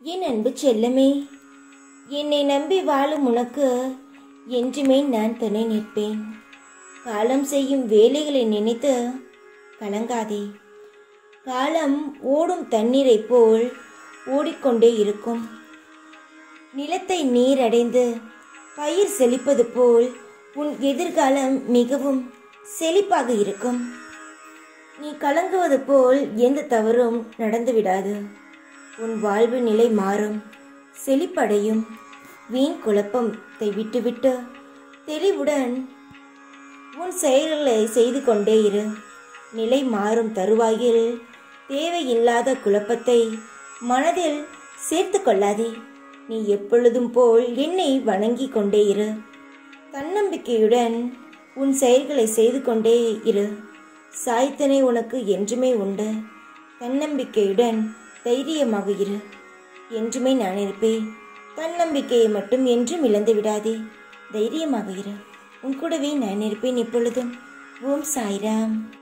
என் அன்பு செல்லமே என்னை நம்பி வாழும் உனக்கு என்றுமே நான் துணை நிற்பேன் காலம் செய்யும் வேலைகளை நினைத்து கலங்காதே காலம் ஓடும் தண்ணீரைப் போல் ஓடிக்கொண்டே இருக்கும் நிலத்தை நீரடைந்து பயிர் செழிப்பது போல் உன் எதிர்காலம் மிகவும் செழிப்பாக இருக்கும் நீ கலங்குவது போல் எந்த தவறும் நடந்துவிடாது உன் வாழ்வு நிலை மாறும் செழிப்படையும் வீண் குழப்பத்தை விட்டுவிட்டு தெளிவுடன் உன் செயல்களை செய்து கொண்டே இரு நிலை மாறும் தருவாயில் தேவையில்லாத குழப்பத்தை மனதில் சேர்த்து கொள்ளாதே நீ எப்பொழுதும் போல் என்னை வணங்கி கொண்டே இரு தன்னம்பிக்கையுடன் உன் செயல்களை செய்து கொண்டே இரு சாய்த்தனை உனக்கு என்றுமே உண்டு தன்னம்பிக்கையுடன் தைரியமாக இரு என்றுமே நான் இருப்பேன் தன்னம்பிக்கையை மட்டும் என்றும் இழந்து விடாதே தைரியமாக இரு உன் கூடவே நான் இருப்பேன் இப்பொழுதும் ஓம் சாய்ராம்